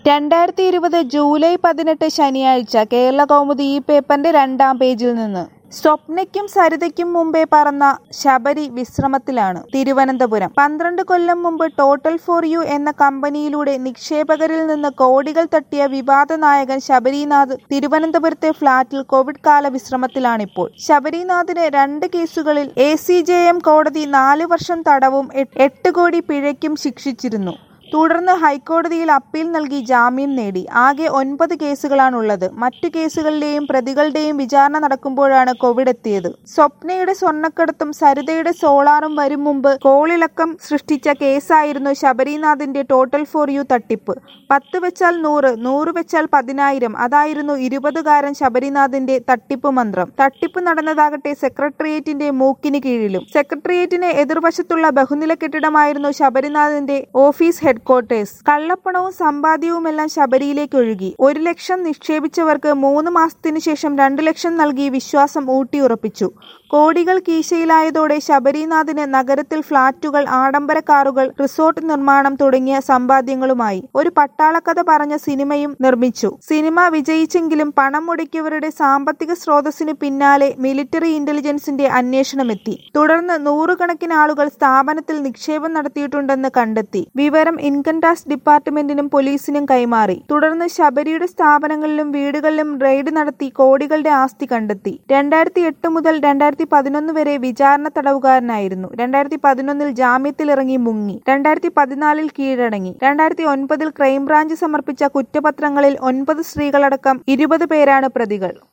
രണ്ടായിരത്തി ഇരുപത് ജൂലൈ പതിനെട്ട് ശനിയാഴ്ച കേരള കൗമുദി ഈ പേപ്പറിന്റെ രണ്ടാം പേജിൽ നിന്ന് സ്വപ്നയ്ക്കും സരിതയ്ക്കും മുമ്പേ പറന്ന ശബരി വിശ്രമത്തിലാണ് തിരുവനന്തപുരം പന്ത്രണ്ട് കൊല്ലം മുമ്പ് ടോട്ടൽ ഫോർ യു എന്ന കമ്പനിയിലൂടെ നിക്ഷേപകരിൽ നിന്ന് കോടികൾ തട്ടിയ വിവാദ നായകൻ ശബരിനാഥ് തിരുവനന്തപുരത്തെ ഫ്ളാറ്റിൽ കോവിഡ് കാല വിശ്രമത്തിലാണിപ്പോൾ ശബരിനാഥിന് രണ്ട് കേസുകളിൽ എ സി ജെ എം കോടതി നാല് വർഷം തടവും എട്ട് എട്ട് കോടി പിഴയ്ക്കും ശിക്ഷിച്ചിരുന്നു തുടർന്ന് ഹൈക്കോടതിയിൽ അപ്പീൽ നൽകി ജാമ്യം നേടി ആകെ ഒൻപത് കേസുകളാണുള്ളത് മറ്റു കേസുകളിലെയും പ്രതികളുടെയും വിചാരണ നടക്കുമ്പോഴാണ് കോവിഡ് എത്തിയത് സ്വപ്നയുടെ സ്വർണ്ണക്കടത്തും സരിതയുടെ സോളാറും വരും മുമ്പ് കോളിളക്കം സൃഷ്ടിച്ച കേസായിരുന്നു ശബരിനാഥിന്റെ ടോട്ടൽ ഫോർ യു തട്ടിപ്പ് പത്ത് വെച്ചാൽ നൂറ് നൂറ് വെച്ചാൽ പതിനായിരം അതായിരുന്നു ഇരുപതുകാരൻ ശബരിനാഥിന്റെ തട്ടിപ്പ് മന്ത്രം തട്ടിപ്പ് നടന്നതാകട്ടെ സെക്രട്ടേറിയറ്റിന്റെ മൂക്കിന് കീഴിലും സെക്രട്ടേറിയറ്റിന് എതിർവശത്തുള്ള ബഹുനില കെട്ടിടമായിരുന്നു ശബരിനാഥിന്റെ ഓഫീസ് ഹെഡ്ക്വാർട്ടേഴ്സ് കള്ളപ്പണവും സമ്പാദ്യവുമെല്ലാം ശബരിയിലേക്ക് ഒഴുകി ഒരു ലക്ഷം നിക്ഷേപിച്ചവർക്ക് മൂന്ന് മാസത്തിനു ശേഷം രണ്ടു ലക്ഷം നൽകി വിശ്വാസം ഊട്ടിയുറപ്പിച്ചു കോടികൾ കീശയിലായതോടെ ശബരിനാഥിന് നഗരത്തിൽ ഫ്ളാറ്റുകൾ ആഡംബര കാറുകൾ റിസോർട്ട് നിർമ്മാണം തുടങ്ങിയ സമ്പാദ്യങ്ങളുമായി ഒരു പട്ടാളക്കഥ പറഞ്ഞ സിനിമയും നിർമ്മിച്ചു സിനിമ വിജയിച്ചെങ്കിലും പണം മുടക്കിയവരുടെ സാമ്പത്തിക സ്രോതസ്സിന് പിന്നാലെ മിലിറ്ററി ഇന്റലിജൻസിന്റെ അന്വേഷണമെത്തി തുടർന്ന് നൂറുകണക്കിന് ആളുകൾ സ്ഥാപനത്തിൽ നിക്ഷേപം നടത്തിയിട്ടുണ്ടെന്ന് കണ്ടെത്തി വിവരം ഇൻകം ടാക്സ് ഡിപ്പാർട്ട്മെന്റിനും പോലീസിനും കൈമാറി തുടർന്ന് ശബരിയുടെ സ്ഥാപനങ്ങളിലും വീടുകളിലും റെയ്ഡ് നടത്തി കോടികളുടെ ആസ്തി കണ്ടെത്തി രണ്ടായിരത്തി എട്ട് മുതൽ രണ്ടായിരത്തി പതിനൊന്ന് വരെ വിചാരണ തടവുകാരനായിരുന്നു രണ്ടായിരത്തി പതിനൊന്നിൽ ജാമ്യത്തിലിറങ്ങി മുങ്ങി രണ്ടായിരത്തി പതിനാലിൽ കീഴടങ്ങി രണ്ടായിരത്തി ഒൻപതിൽ ക്രൈംബ്രാഞ്ച് സമർപ്പിച്ച കുറ്റപത്രങ്ങളിൽ ഒൻപത് സ്ത്രീകളടക്കം ഇരുപത് പേരാണ് പ്രതികൾ